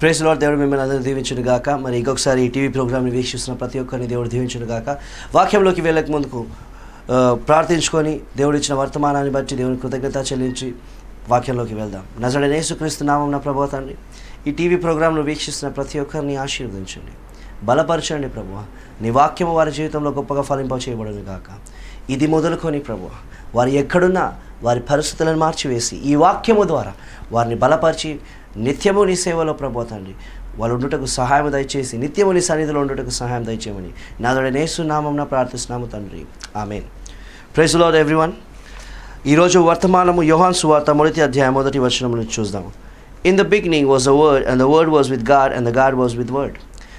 Praise lord దేవుడు మిమ్మల్ని అందరూ దీవించును గాక మరి ఇంకొకసారి ఈ టీవీ ప్రోగ్రామ్ని వీక్షిస్తున్న ప్రతి ఒక్కరిని దేవుడు దీవించును గాక వాక్యంలోకి వెళ్ళక ముందుకు ఆ, ప్రార్థించుకొని దేవుడు ఇచ్చిన వర్తమానాన్ని బట్టి దేవుని కృతజ్ఞత చెల్లించి వాక్యంలోకి వెళ్దాం నజడనే యేసుక్రీస్తు నామం నా ప్రభు తండ్రి ఈ టీవీ ప్రోగ్రాంను వీక్షిస్తున్న ప్రతి ఒక్కరిని ఆశీర్వదించండి బలపరచండి ప్రభు నీ వాక్యము వారి జీవితంలో గొప్పగా ఫలింప చేయబడును గాక ఇది మొదలుకొని ప్రభు వారు ఎక్కడున్నా వారి పరిస్థితులను మార్చివేసి ఈ వాక్యము ద్వారా వారిని బలపరిచి నిత్యము నీ సేవలో ప్రభు తండ్రి వాళ్ళు ఉండుటకు సహాయం దయచేసి నిత్యము నీ సన్నిధిలో ఉండుటకు సహాయం దయచేయమని నాదోడ నేసునామం ప్రార్థిస్తున్నాము తండ్రి ఆమెన్ ప్రైజ్ లాడ్ ఎవ్రీవన్ ఈరోజు వర్తమానము యోహాన్ సువార్త మొదటి అధ్యాయం మొదటి వచనం నుంచి చూద్దాము in the beginning was the word and the word was with God and the God was with word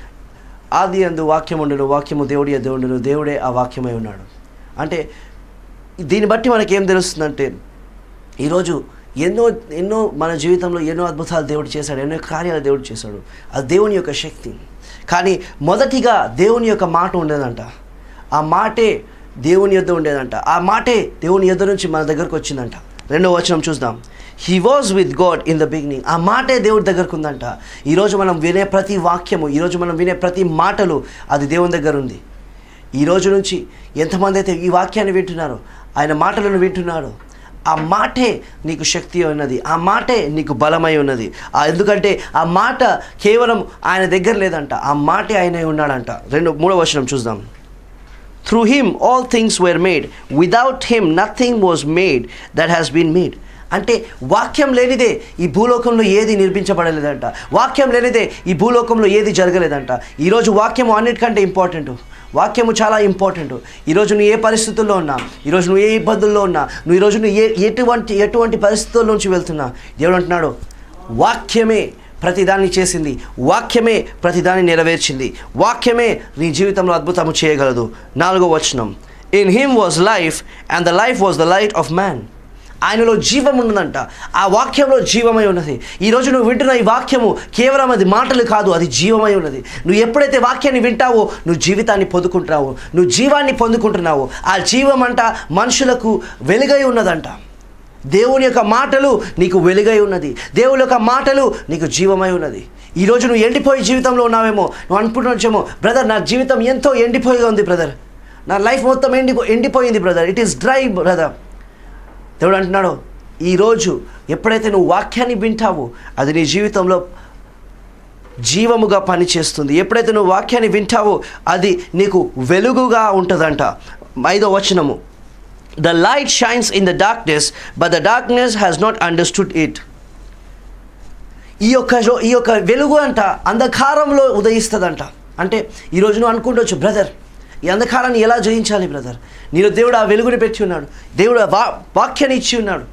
ఆది అందు వాక్యం ఉండను వాక్యము దేవుడి దేవుడును దేవుడే ఆ వాక్యమై ఉన్నాడు అంటే దీన్ని బట్టి మనకి ఏం తెలుస్తుందంటే ఈరోజు ఎన్నో ఎన్నో మన జీవితంలో ఎన్నో అద్భుతాలు దేవుడు చేశాడు ఎన్నో కార్యాలు దేవుడు చేశాడు అది దేవుని యొక్క శక్తి కానీ మొదటిగా దేవుని యొక్క మాట ఉండేదంట ఆ మాటే దేవుని యొద్ద ఉండేదంట ఆ మాటే దేవుని యొద్ద నుంచి మన దగ్గరకు వచ్చిందంట రెండో వచనం చూద్దాం he was with God in the beginning ఆ మాటే దేవుడి దగ్గరకు ఉందంట ఈరోజు మనం వినే ప్రతి వాక్యము ఈరోజు మనం వినే ప్రతి మాటలు అది దేవుని దగ్గర ఉంది ఈ రోజు నుంచి ఎంతమంది అయితే ఈ వాక్యాన్ని వింటున్నారో ఆయన మాటలను వింటున్నారో ఆ మాటే నీకు శక్తి ఉన్నది ఆ మాటే నీకు బలమై ఉన్నది ఆ ఎందుకంటే ఆ మాట కేవలం ఆయన దగ్గర లేదంట ఆ మాటే ఆయనే ఉన్నాడంట రెండు మూడో వచనం చూద్దాం through him all things were made without him nothing was made that has been made అంటే వాక్యం లేనిదే ఈ భూలోకంలో ఏది నిర్మించబడలేదంట వాక్యం లేనిదే ఈ భూలోకంలో ఏది జరగలేదంట ఈరోజు వాక్యము అన్నిటికంటే ఇంపార్టెంట్ వాక్యము చాలా ఇంపార్టెంట్ ఈరోజు నువ్వు ఏ పరిస్థితుల్లో ఉన్నా ఈరోజు నువ్వు ఏ ఇబ్బందుల్లో ఉన్నా నువ్వు ఈరోజు నువ్వు ఏ ఎటువంటి ఎటువంటి పరిస్థితుల నుంచి వెళ్తున్నా దేవుడు అంటున్నాడు వాక్యమే ప్రతిదాన్ని చేసింది వాక్యమే ప్రతిదాన్ని నెరవేర్చింది వాక్యమే నీ జీవితంలో అద్భుతము చేయగలదు నాలుగో వచనం in him was life and the life was the light of man ఆయనలో జీవం ఉన్నదంట ఆ వాక్యంలో జీవమై ఉన్నది ఈరోజు నువ్వు వింటున్న ఈ వాక్యము కేవలం అది మాటలు కాదు అది జీవమై ఉన్నది నువ్వు ఎప్పుడైతే వాక్యాన్ని వింటావో నువ్వు జీవితాన్ని పొందుకుంటున్నావు నువ్వు జీవాన్ని పొందుకుంటున్నావు ఆ జీవం అంట మనుషులకు వెలుగై ఉన్నదంట దేవుని యొక్క మాటలు నీకు వెలుగై ఉన్నది దేవుని యొక్క మాటలు నీకు జీవమై ఉన్నది ఈరోజు నువ్వు ఎండిపోయి జీవితంలో ఉన్నావేమో నువ్వు అనుకుంటున్నావేమో బ్రదర్ నా జీవితం ఎంతో ఎండిపోయిగా ఉంది బ్రదర్ నా లైఫ్ మొత్తం ఎండిపో ఎండిపోయింది brother it is dry brother దేవుడు అంటున్నాడు ఈరోజు ఎప్పుడైతే నువ్వు వాక్యాన్ని వింటావో అది నీ జీవితంలో జీవముగా పనిచేస్తుంది ఎప్పుడైతే నువ్వు వాక్యాన్ని వింటావో అది నీకు వెలుగుగా ఉంటుందంట ఐదో వచనము the light shines in the darkness but the darkness has not understood it ఈ యొక్క రో- ఈ యొక్క వెలుగు అంట అంధకారంలో ఉదయిస్తుందంట అంటే ఈరోజు నువ్వు అనుకుంటవచ్చు బ్రదర్ ఈ అంధకారాన్ని ఎలా జయించాలి బ్రదర్ నేను దేవుడు ఆ వెలుగుని పెట్టి ఉన్నాడు దేవుడు ఆ వా వాక్యాన్ని ఇచ్చి ఉన్నాడు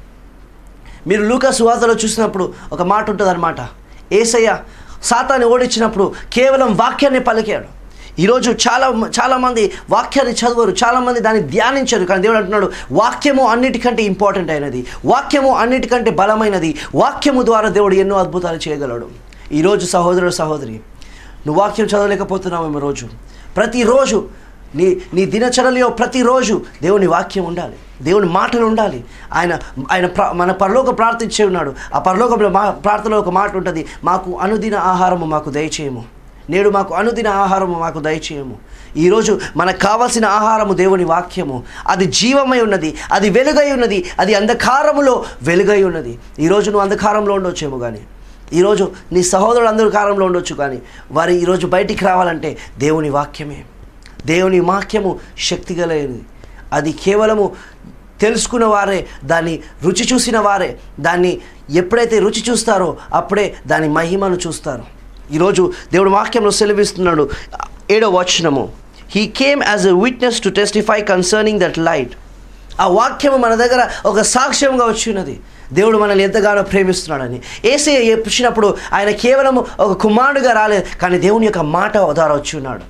మీరు లూకా సువార్తలో చూసినప్పుడు ఒక మాట ఉంటుంది అనమాట ఏసయ్య సాతాన్ని ఓడించినప్పుడు కేవలం వాక్యాన్ని పలికాడు ఈరోజు చాలా చాలామంది వాక్యాన్ని చదవరు చాలామంది దాన్ని ధ్యానించరు కానీ దేవుడు అంటున్నాడు వాక్యము అన్నిటికంటే ఇంపార్టెంట్ అయినది వాక్యము అన్నిటికంటే బలమైనది వాక్యము ద్వారా దేవుడు ఎన్నో అద్భుతాలు చేయగలడు ఈరోజు సహోదరుడు సహోదరి నువ్వు వాక్యం చదవలేకపోతున్నావేమో రోజు ప్రతిరోజు నీ నీ దినచర్యలో ప్రతిరోజు దేవుని వాక్యం ఉండాలి దేవుని మాటలు ఉండాలి ఆయన ఆయన ప్ర మన పరలోక ప్రార్థించే ఉన్నాడు ఆ పరలోకంలో మా ప్రార్థనలో ఒక మాట ఉంటుంది మాకు అనుదిన ఆహారము మాకు దయచేయము నేడు మాకు అనుదిన ఆహారము మాకు దయచేయము ఈరోజు మనకు కావాల్సిన ఆహారము దేవుని వాక్యము అది జీవమై ఉన్నది అది వెలుగై ఉన్నది అది అంధకారములో వెలుగై ఉన్నది ఈరోజు నువ్వు అంధకారంలో ఉండొచ్చేమో కానీ ఈరోజు నీ సహోదరుడు అంధకారంలో ఉండొచ్చు కానీ వారు ఈరోజు బయటికి రావాలంటే దేవుని వాక్యమే దేవుని వాక్యము శక్తి కలిగినది అది కేవలము తెలుసుకున్న వారే దాన్ని రుచి చూసిన వారే దాన్ని ఎప్పుడైతే రుచి చూస్తారో అప్పుడే దాని మహిమను చూస్తారు ఈరోజు దేవుడు వాక్యంలో సెలవిస్తున్నాడు ఏడో వచనము he came as a witness to testify concerning that light ఆ వాక్యము మన దగ్గర ఒక సాక్ష్యంగా వచ్చి ఉన్నది దేవుడు మనల్ని ఎంతగానో ప్రేమిస్తున్నాడని ఏసీ చెప్పినప్పుడు ఆయన కేవలం ఒక కుమారుడుగా రాలేదు కానీ దేవుని యొక్క మాట ద్వారా వచ్చి ఉన్నాడు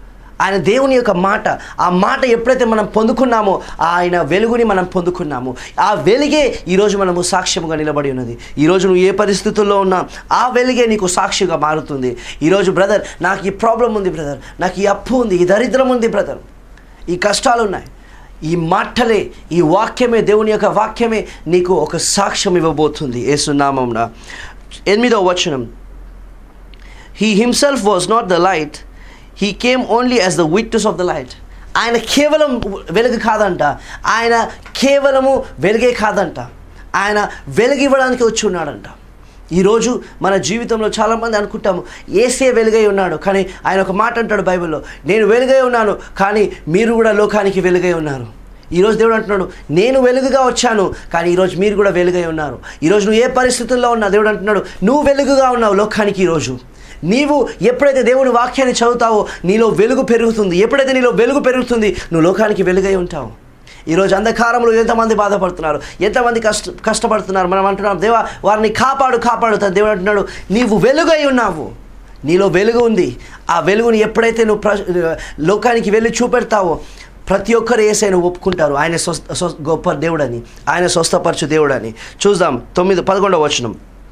ఆయన దేవుని యొక్క మాట ఆ మాట ఎప్పుడైతే మనం పొందుకున్నామో ఆయన వెలుగుని మనం పొందుకున్నాము ఆ వెలుగే ఈరోజు మనము సాక్ష్యముగా నిలబడి ఉన్నది ఈరోజు నువ్వు ఏ పరిస్థితుల్లో ఉన్నా ఆ వెలుగే నీకు సాక్షిగా మారుతుంది ఈరోజు బ్రదర్ నాకు ఈ ప్రాబ్లం ఉంది బ్రదర్ నాకు ఈ అప్పు ఉంది ఈ దరిద్రం ఉంది బ్రదర్ ఈ కష్టాలు ఉన్నాయి ఈ మాటలే ఈ వాక్యమే దేవుని యొక్క వాక్యమే నీకు ఒక సాక్ష్యం ఇవ్వబోతుంది ఏసునామంన ఎనిమిదవ వచనం he himself was not the light he came only as the witness of the light ఆయన కేవలం వెలుగు కాదంట ఆయన కేవలము వెలుగే కాదంట ఆయన వెలుగు ఇవ్వడానికి వచ్చి ఉన్నాడంట ఈరోజు మన జీవితంలో చాలామంది అనుకుంటాము ఏసే వెలుగై ఉన్నాడు కానీ ఆయన ఒక మాట అంటాడు బైబిల్లో నేను వెలుగై ఉన్నాను కానీ మీరు కూడా లోకానికి వెలుగై ఉన్నారు ఈరోజు దేవుడు అంటున్నాడు నేను వెలుగుగా వచ్చాను కానీ ఈరోజు మీరు కూడా వెలుగై ఉన్నారు ఈరోజు నువ్వు ఏ పరిస్థితుల్లో ఉన్నా దేవుడు అంటున్నాడు నువ్వు వెలుగుగా ఉన్నావు లోకానికి ఈరోజు నీవు ఎప్పుడైతే దేవుని వాక్యాన్ని చదువుతావో నీలో వెలుగు పెరుగుతుంది ఎప్పుడైతే నీలో వెలుగు పెరుగుతుంది నువ్వు లోకానికి వెలుగై ఉంటావు ఈరోజు అంధకారంలో ఎంతమంది బాధపడుతున్నారు ఎంతమంది కష్ట కష్టపడుతున్నారు మనం అంటున్నాం దేవా వారిని కాపాడు కాపాడు తన దేవుడు అంటున్నాడు నీవు వెలుగై ఉన్నావు నీలో వెలుగు ఉంది ఆ వెలుగుని ఎప్పుడైతే నువ్వు ప్ర లోకానికి వెళ్ళి చూపెడతావో ప్రతి ఒక్కరు ఏసైనా ఒప్పుకుంటారు ఆయన స్వస్థ స్వ గొప్ప దేవుడని ఆయన స్వస్థపరచు దేవుడని చూద్దాం తొమ్మిది పదకొండవ వచనం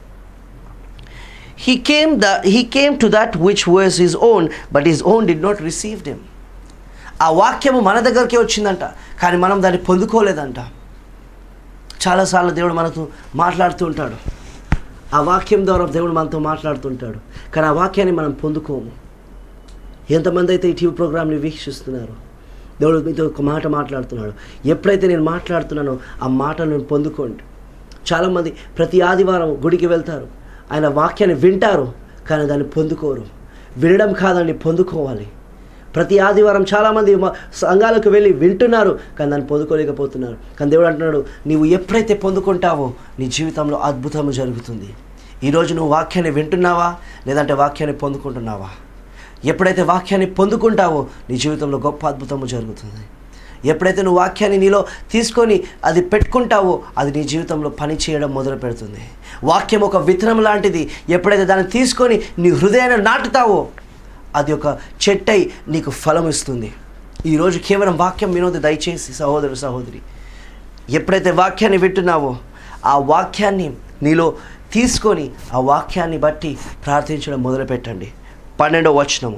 he came the he came to that which was his own but his own did not receive him ఆ వాక్యము మన దగ్గరికి వచ్చిందంట కానీ మనం దాన్ని పొందుకోలేదంట చాలాసార్లు దేవుడు మనతో మాట్లాడుతూ ఉంటాడు ఆ వాక్యం ద్వారా దేవుడు మనతో మాట్లాడుతుంటాడు కానీ ఆ వాక్యాన్ని మనం పొందుకోము ఎంతమంది అయితే ఈ టీవీ ప్రోగ్రామ్ని వీక్షిస్తున్నారు దేవుడు మీతో ఒక మాట మాట్లాడుతున్నాడు ఎప్పుడైతే నేను మాట్లాడుతున్నానో ఆ మాటను పొందుకోండి చాలామంది ప్రతి ఆదివారం గుడికి వెళ్తారు ఆయన వాక్యాన్ని వింటారు కానీ దాన్ని పొందుకోరు వినడం కాదండి పొందుకోవాలి ప్రతి ఆదివారం చాలామంది మ- సంఘాలకు వెళ్ళి వింటున్నారు కానీ దాన్ని పొందుకోలేకపోతున్నారు కానీ దేవుడు అంటున్నాడు నీవు ఎప్పుడైతే పొందుకుంటావో నీ జీవితంలో అద్భుతం జరుగుతుంది ఈరోజు నువ్వు వాక్యాన్ని వింటున్నావా లేదంటే వాక్యాన్ని పొందుకుంటున్నావా ఎప్పుడైతే వాక్యాన్ని పొందుకుంటావో నీ జీవితంలో గొప్ప అద్భుతము జరుగుతుంది ఎప్పుడైతే నువ్వు వాక్యాన్ని నీలో తీసుకొని అది పెట్టుకుంటావో అది నీ జీవితంలో పని చేయడం మొదలు పెడుతుంది వాక్యం ఒక విత్తనం లాంటిది ఎప్పుడైతే దాన్ని తీసుకొని నీ హృదయాన్ని నాటుతావో అది ఒక చెట్టై నీకు ఫలం ఇస్తుంది ఈరోజు కేవలం వాక్యం వినోది దయచేసి సహోదరు సహోదరి ఎప్పుడైతే వాక్యాన్ని వింటున్నావో ఆ వాక్యాన్ని నీలో తీసుకొని ఆ వాక్యాన్ని బట్టి ప్రార్థించడం మొదలుపెట్టండి పన్నెండవ వచనము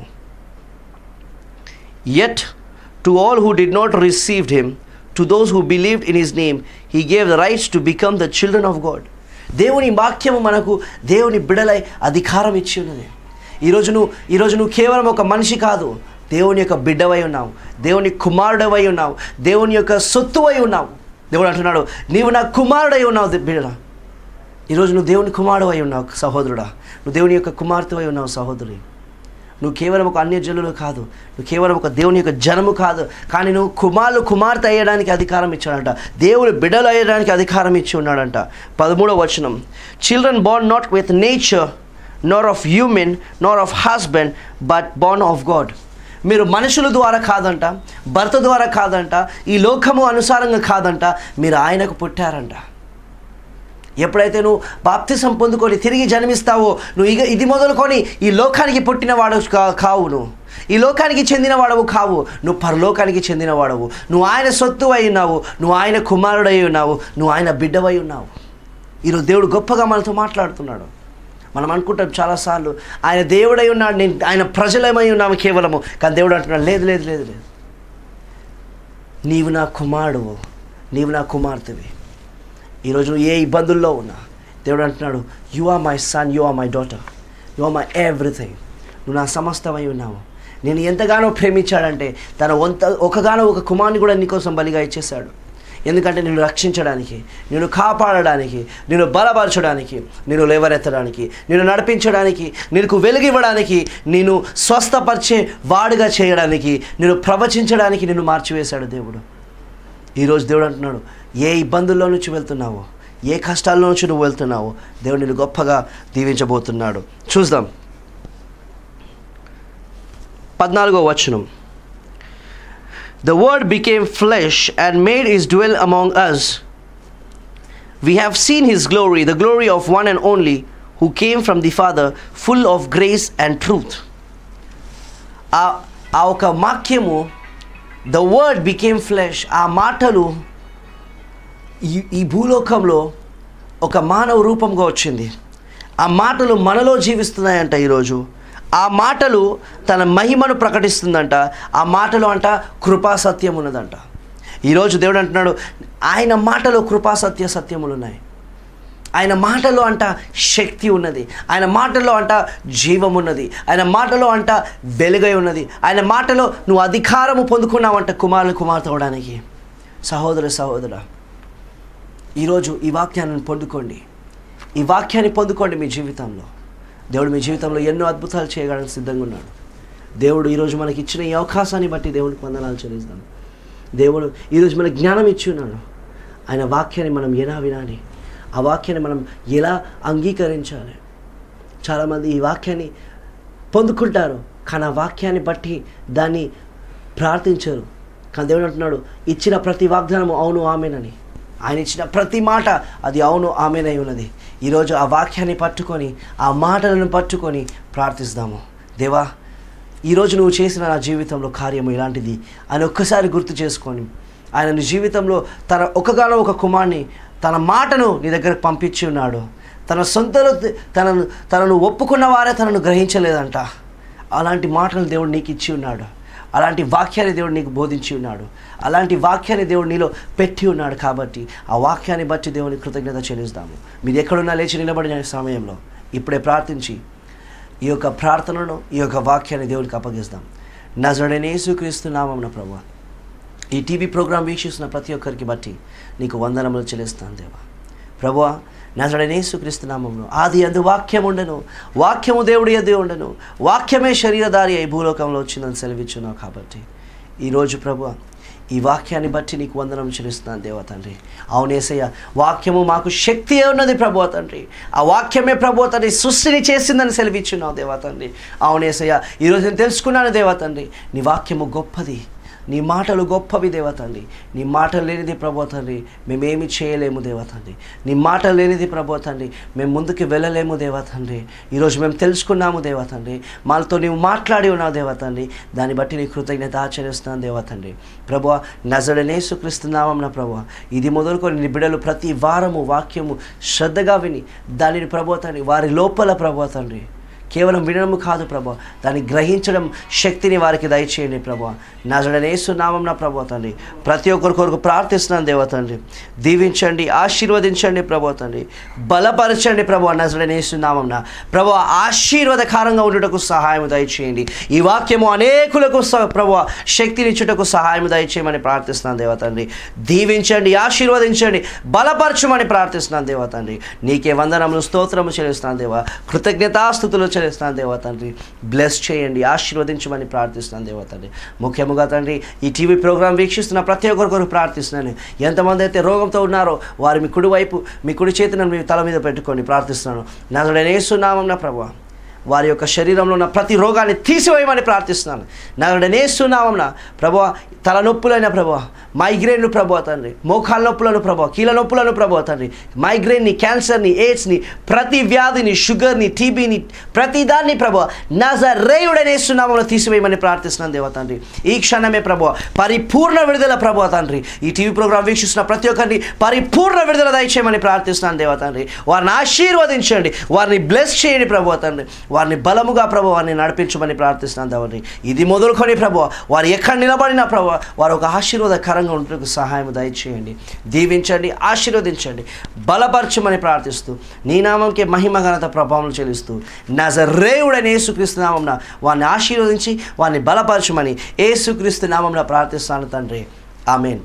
Yet to all who did not receive him, to those who believed in his name, he gave the rights to become the children of God. దేవుని వాక్యము మనకు దేవుని బిడలై అధికారం ఇచ్చి ఉన్నది ఈరోజు నువ్వు ఈరోజు నువ్వు కేవలం ఒక మనిషి కాదు దేవుని యొక్క బిడ్డవై ఉన్నావు దేవుని కుమారుడవై ఉన్నావు దేవుని యొక్క సొత్తువై ఉన్నావు దేవుడు అంటున్నాడు నీవు నా కుమారుడై ఉన్నావు బిడ్డ ఈరోజు నువ్వు దేవుని కుమారుడవై ఉన్నావు సహోదరుడా నువ్వు దేవుని యొక్క కుమార్తెవై ఉన్నావు సహోదరి నువ్వు కేవలం ఒక అన్యజనులు కాదు నువ్వు కేవలం ఒక దేవుని యొక్క జనము కాదు కానీ నువ్వు కుమారులు కుమార్తె అయ్యడానికి అధికారం ఇచ్చాడంట దేవుని బిడ్డలు అయ్యడానికి అధికారం ఇచ్చి ఉన్నాడంట పదమూడవ వచనం children born not with nature nor of human nor of husband but born of God మీరు మనుషుల ద్వారా కాదంట భర్త ద్వారా కాదంట ఈ లోకము అనుసారంగా కాదంట మీరు ఆయనకు పుట్టారంట ఎప్పుడైతే నువ్వు బాప్తిసం పొందుకొని తిరిగి జన్మిస్తావో నువ్వు ఇక ఇది మొదలుకొని ఈ లోకానికి పుట్టినవాడు కా- కావు నువ్వు ఈ లోకానికి చెందినవాడవు కావు నువ్వు పరలోకానికి చెందినవాడవు నువ్వు ఆయన సొత్తు అయి ఉన్నావు నువ్వు ఆయన కుమారుడై ఉన్నావు నువ్వు ఆయన బిడ్డవై ఉన్నావు ఈరోజు దేవుడు గొప్పగా మనతో మాట్లాడుతున్నాడు మనం అనుకుంటాం చాలాసార్లు ఆయన దేవుడై ఉన్నాడు నేను ఆయన ప్రజలమై ఉన్నాము కేవలము కానీ దేవుడు అంటున్నాడు లేదు లేదు లేదు లేదు నీవు నా కుమారుడువు నీవు నా కుమార్తెవి ఈరోజు నువ్వు ఏ ఇబ్బందుల్లో ఉన్నా దేవుడు అంటున్నాడు you are my son you are my daughter you are my everything నువ్వు నా సమస్తమై ఉన్నావు నేను ఎంతగానో ప్రేమించాడంటే తన వంత ఒకగానో ఒక కుమారుని కూడా నీకోసం బలిగా ఇచ్చేశాడు ఎందుకంటే నిన్ను రక్షించడానికి నిన్ను కాపాడడానికి నిన్ను బలపరచడానికి నిన్ను లేవనెత్తడానికి నిన్ను నడిపించడానికి నీకు వెలుగివ్వడానికి నేను స్వస్థపరిచే వాడుగా చేయడానికి నేను ప్రవచించడానికి నిన్ను మార్చివేశాడు దేవుడు ఈరోజు దేవుడు అంటున్నాడు ఏ ఇబ్బందుల్లో నుంచి వెళ్తున్నావో ఏ కష్టాల్లో నుంచి నువ్వు వెళ్తున్నావో దేవుడు నిన్ను గొప్పగా దీవించబోతున్నాడు చూద్దాం పద్నాలుగో వచనం the word became flesh and made his dwell among us we have seen his glory the glory of one and only who came from the father full of grace and truth ఆ ఆ ఒక వాక్యము the word became flesh ఆ మాటలు ఈ ఈ భూలోకంలో ఒక మానవ రూపంగా వచ్చింది ఆ మాటలు మనలో జీవిస్తున్నాయంట ఈరోజు ఆ మాటలు తన మహిమను ప్రకటిస్తుందంట ఆ మాటలు అంట కృపా సత్యం ఉన్నదంట ఈరోజు దేవుడు అంటున్నాడు ఆయన మాటలో కృపా సత్య సత్యములు ఉన్నాయి ఆయన మాటలో అంట శక్తి ఉన్నది ఆయన మాటలో అంట జీవం ఉన్నది ఆయన మాటలో అంట వెలుగై ఉన్నది ఆయన మాటలో నువ్వు అధికారము పొందుకున్నావంట కుమారులు కుమార్తె అవడానికి సహోదర సహోదర ఈరోజు ఈ వాక్యాన్ని పొందుకోండి ఈ వాక్యాన్ని పొందుకోండి మీ జీవితంలో దేవుడు మీ జీవితంలో ఎన్నో అద్భుతాలు చేయడానికి సిద్ధంగా ఉన్నాడు దేవుడు ఈరోజు మనకి ఇచ్చిన ఈ అవకాశాన్ని బట్టి దేవుడికి వందనాలు చెల్లిస్తాను దేవుడు ఈరోజు మనకి జ్ఞానం ఇచ్చి ఉన్నాడు ఆయన వాక్యాన్ని మనం ఎలా వినాలి ఆ వాక్యాన్ని మనం ఎలా అంగీకరించాలి చాలామంది ఈ వాక్యాన్ని పొందుకుంటారు కానీ ఆ వాక్యాన్ని బట్టి దాన్ని ప్రార్థించరు కానీ దేవుడు అంటున్నాడు ఇచ్చిన ప్రతి వాగ్దానము అవును ఆమెనని ఆయన ఇచ్చిన ప్రతి మాట అది అవును ఆమెనై ఉన్నది ఈరోజు ఆ వాక్యాన్ని పట్టుకొని ఆ మాటలను పట్టుకొని ప్రార్థిస్తాము దేవా ఈరోజు నువ్వు చేసిన నా జీవితంలో కార్యము ఇలాంటిది అని ఒక్కసారి గుర్తు చేసుకొని ఆయన నీ జీవితంలో తన ఒకగానో ఒక కుమార్ని తన మాటను నీ దగ్గరకు పంపించి ఉన్నాడు తన సొంతలో తనను తనను ఒప్పుకున్న వారే తనను గ్రహించలేదంట అలాంటి మాటలు దేవుడు నీకు ఇచ్చి ఉన్నాడు అలాంటి వాక్యాన్ని దేవుడు నీకు బోధించి ఉన్నాడు అలాంటి వాక్యాన్ని దేవుడు నీలో పెట్టి ఉన్నాడు కాబట్టి ఆ వాక్యాన్ని బట్టి దేవుని కృతజ్ఞత చెల్లిస్తాము మీరు ఎక్కడున్నా లేచి నిలబడిన సమయంలో ఇప్పుడే ప్రార్థించి ఈ యొక్క ప్రార్థనను ఈ యొక్క వాక్యాన్ని దేవునికి అప్పగిస్తాం నజడనే యేసుక్రీస్తు నామమున ప్రభు ఈ టీవీ ప్రోగ్రాం వీక్షిస్తున్న ప్రతి ఒక్కరికి బట్టి నీకు వందనములు చెల్లిస్తాను దేవా ప్రభువా నజడనేసుక్రీస్తు నామంలో ఆది అందు వాక్యం ఉండను వాక్యము దేవుడి ఎద్దు ఉండను వాక్యమే శరీరధారి అయి భూలోకంలో వచ్చిందని సెలవిచ్చున్నావు కాబట్టి ఈరోజు ప్రభు ఈ వాక్యాన్ని బట్టి నీకు వందనం చెల్లిస్తున్నాను దేవ తండ్రి అవునేసయ్య వాక్యము మాకు శక్తి ఉన్నది ప్రభు తండ్రి ఆ వాక్యమే ప్రభు తండ్రి సృష్టిని చేసిందని సెలవిచ్చున్నావు దేవా తండ్రి అవునేసయ్య ఈరోజు నేను తెలుసుకున్నాను దేవా తండ్రి నీ వాక్యము గొప్పది నీ మాటలు గొప్పవి దేవ తండ్రి నీ మాటలు లేనిది ప్రభు తండ్రి మేమేమి చేయలేము దేవ తండ్రి నీ మాటలు లేనిది ప్రభు తండ్రి మేము ముందుకు వెళ్ళలేము దేవ తండ్రి ఈరోజు మేము తెలుసుకున్నాము దేవ తండ్రి మాతో నీవు మాట్లాడి ఉన్నావు దేవ తండ్రి దాన్ని బట్టి నీ కృతజ్ఞత ఆచరిస్తున్నాను దేవ తండ్రి ప్రభు నజడనే సుక్రిస్తున్నామన్న ప్రభు ఇది మొదలుకొని నీ బిడ్డలు ప్రతి వారము వాక్యము శ్రద్ధగా విని దానిని ప్రభు తండ్రి వారి లోపల ప్రభు తండ్రి కేవలం వినడము కాదు ప్రభా దాన్ని గ్రహించడం శక్తిని వారికి దయచేయండి ప్రభా నజడనేసు నామం నా ప్రభా తండ్రి ప్రతి ఒక్కరి కొరకు ప్రార్థిస్తున్నాను దేవ తండ్రి దీవించండి ఆశీర్వదించండి ప్రభా తండ్రి బలపరచండి ప్రభా నజడనేసు నామం ప్రభా ఆశీర్వాదకారంగా ఉండుటకు సహాయం దయచేయండి ఈ వాక్యము అనేకులకు స ప్రభా శక్తినిచ్చుటకు సహాయం దయచేయమని ప్రార్థిస్తున్నాను దేవ తండ్రి దీవించండి ఆశీర్వదించండి బలపరచమని ప్రార్థిస్తున్నాను దేవ తండ్రి నీకే వందనములు స్తోత్రము చెల్లిస్తున్నాను దేవా కృతజ్ఞతాస్థుతులు చెల్లిస్తున్నాను దేవ తండ్రి బ్లెస్ చేయండి ఆశీర్వదించమని ప్రార్థిస్తున్నాను దేవ తండ్రి ముఖ్యముగా తండ్రి ఈ టీవీ ప్రోగ్రాం వీక్షిస్తున్న ప్రతి ఒక్కరి కొరకు ప్రార్థిస్తున్నాను ఎంతమంది అయితే రోగంతో ఉన్నారో వారు మీ కుడి వైపు మీ కుడి చేతిని మీ తల మీద పెట్టుకొని ప్రార్థిస్తున్నాను నజడనేస్తున్నామన్న ప్రభు వారి యొక్క శరీరంలో ఉన్న ప్రతి రోగాన్ని తీసివేయమని ప్రార్థిస్తున్నాను నగడనేస్తున్నామన్న ప్రభు తలనొప్పులైన ప్రభు మైగ్రేన్లు ప్రభు తండ్రి మోకాల నొప్పులను ప్రభు కీళ్ళ నొప్పులను ప్రభు తండ్రి మైగ్రేన్ని క్యాన్సర్ని ఎయిడ్స్ని ప్రతి వ్యాధిని షుగర్ని టీబీని ప్రతి దాన్ని ప్రభు నజరేయుడనేస్తున్నామని తీసివేయమని ప్రార్థిస్తున్నాను దేవ తండ్రి ఈ క్షణమే ప్రభు పరిపూర్ణ విడుదల ప్రభు తండ్రి ఈ టీవీ ప్రోగ్రాం వీక్షిస్తున్న ప్రతి ఒక్కరిని పరిపూర్ణ విడుదల దయచేయమని ప్రార్థిస్తున్నాను దేవ తండ్రి వారిని ఆశీర్వదించండి వారిని బ్లెస్ చేయండి ప్రభు తండ్రి వారిని బలముగా ప్రభు వారిని నడిపించమని ప్రార్థిస్తున్నాను దేవని ఇది మొదలుకొని ప్రభు వారు ఎక్కడ నిలబడినా ప్రభు వారు ఒక ఆశీర్వాదకరంగా ఉండటకు సహాయం దయచేయండి దీవించండి ఆశీర్వదించండి బలపరచమని ప్రార్థిస్తూ నీ నామంకి మహిమ ఘనత ప్రభావం చెల్లిస్తూ నజరేవుడని యేసుక్రీస్తు నామంన వారిని ఆశీర్వదించి వారిని బలపరచమని యేసుక్రీస్తు నామంన ప్రార్థిస్తాను తండ్రి ఆమెన్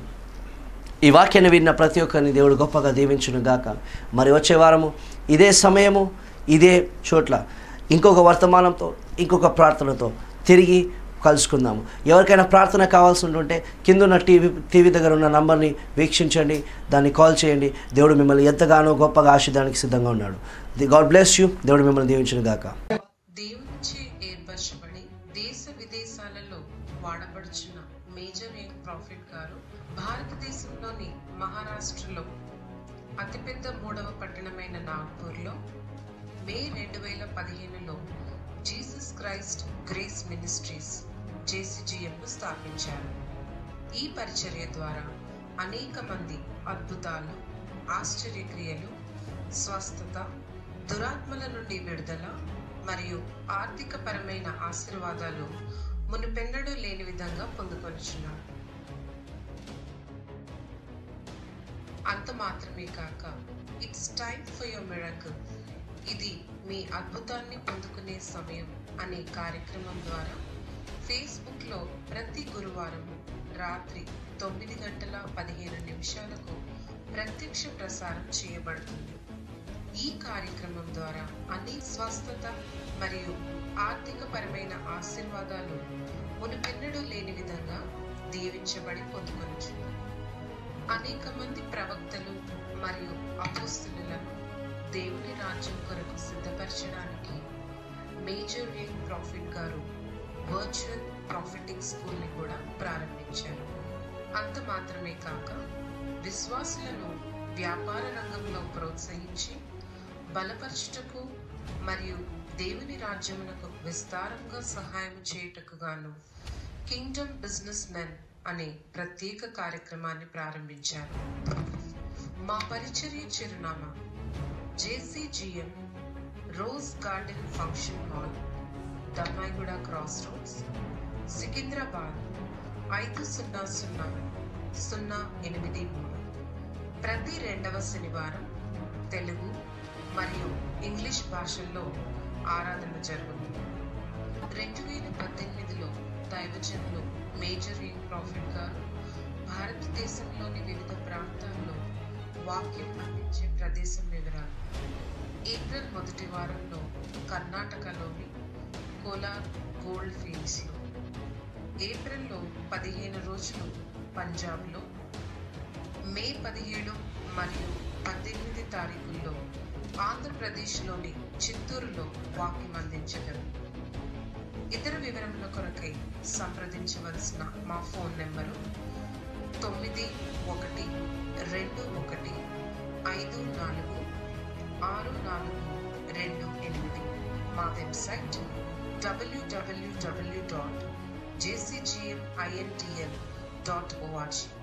ఈ వాక్యాన్ని విన్న ప్రతి ఒక్కరిని దేవుడు గొప్పగా దీవించును గాక మరి వచ్చే వారము ఇదే సమయము ఇదే చోట్ల ఇంకొక వర్తమానంతో ఇంకొక ప్రార్థనతో తిరిగి కలుసుకుందాము ఎవరికైనా ప్రార్థన కావాల్సి ఉంటుంటే కింద ఉన్న టీవీ టీవీ దగ్గర ఉన్న నంబర్ని వీక్షించండి దాన్ని కాల్ చేయండి దేవుడు మిమ్మల్ని ఎంతగానో గొప్పగా ఆశీర్దానికి సిద్ధంగా ఉన్నాడు గాడ్ బ్లెస్ యూ దేవుడు మిమ్మల్ని దీవించును గాక దేవునిచే ఏర్పరచబడి దేశ విదేశాలలో వాడబడుచున్న మేజర్ యంగ్ ప్రాఫిట్ గారు భారతదేశంలోని మహారాష్ట్రలో అతిపెద్ద మూడవ పట్టణమైన నాగ్పూర్లో మే రెండు వేల పదిహేనులో జీసస్ క్రైస్ట్ గ్రేస్ మినిస్ట్రీస్ జేసీజీఎంను స్థాపించారు ఈ పరిచర్య ద్వారా అనేక మంది అద్భుతాలు ఆశ్చర్యక్రియలు స్వస్థత దురాత్మల నుండి విడుదల మరియు ఆర్థిక పరమైన ఆశీర్వాదాలు మునుపెన్నడూ లేని విధంగా పొందుకొనిచున్నారు అంత మాత్రమే కాక it's time for your miracle ఇది మీ అద్భుతాన్ని పొందుకునే సమయం అనే కార్యక్రమం ద్వారా ఫేస్బుక్లో ప్రతి గురువారం రాత్రి తొమ్మిది గంటల పదిహేను నిమిషాలకు ప్రత్యక్ష ప్రసారం చేయబడుతుంది ఈ కార్యక్రమం ద్వారా అన్ని స్వస్థత మరియు ఆర్థికపరమైన ఆశీర్వాదాలు మునుపెన్నడూ లేని విధంగా దీవించబడి పొందుకొనచ్చు అనేక మంది ప్రవక్తలు మరియు అపోస్తులను దేవుని రాజ్యం కొరకు సిద్ధపరచడానికి మేజర్ యంగ్ ప్రాఫిట్ గారు వర్చువల్ ప్రాఫిటిక్ స్కూల్ని కూడా ప్రారంభించారు అంత మాత్రమే కాక విశ్వాసులను వ్యాపార రంగంలో ప్రోత్సహించి బలపరచుటకు మరియు దేవుని రాజ్యమునకు విస్తారంగా సహాయం చేయుటకు గాను కింగ్డమ్ బిజినెస్ మెన్ అనే ప్రత్యేక కార్యక్రమాన్ని ప్రారంభించారు మా పరిచర్య చిరునామా JCGM rose garden function hall Dammaiguda cross roads Secunderabad ఐదు సున్నా సున్నా సున్నా ఎనిమిది మూడు ప్రతి రెండవ శనివారం తెలుగు మరియు ఇంగ్లీష్ భాషల్లో ఆరాధన జరుగును రెండు వేల పద్దెనిమిదిలో దైవజనులు మేజర్ యంగ్ ప్రాఫిట్ గారు భారతదేశంలోని వివిధ ప్రాంతాల్లో వాక్యం అందించే ప్రదేశం వివరాలు ఏప్రిల్ మొదటి వారంలో కర్ణాటకలోని కోలార్ గోల్డ్ ఫీల్డ్స్లో ఏప్రిల్లో పదిహేను రోజులు పంజాబ్లో మే పదిహేడు మరియు పద్దెనిమిది తారీఖుల్లో ఆంధ్రప్రదేశ్లోని చిత్తూరులో వాక్యం అందించగలరు ఇతర వివరముల కొరకై సంప్రదించవలసిన మా ఫోన్ నెంబరు తొమ్మిది ఒకటి రెండు ఒకటి ఐదు నాలుగు ఆరు నాలుగు రెండు ఎనిమిది మా website WWW dot JCGMINTL dot ORG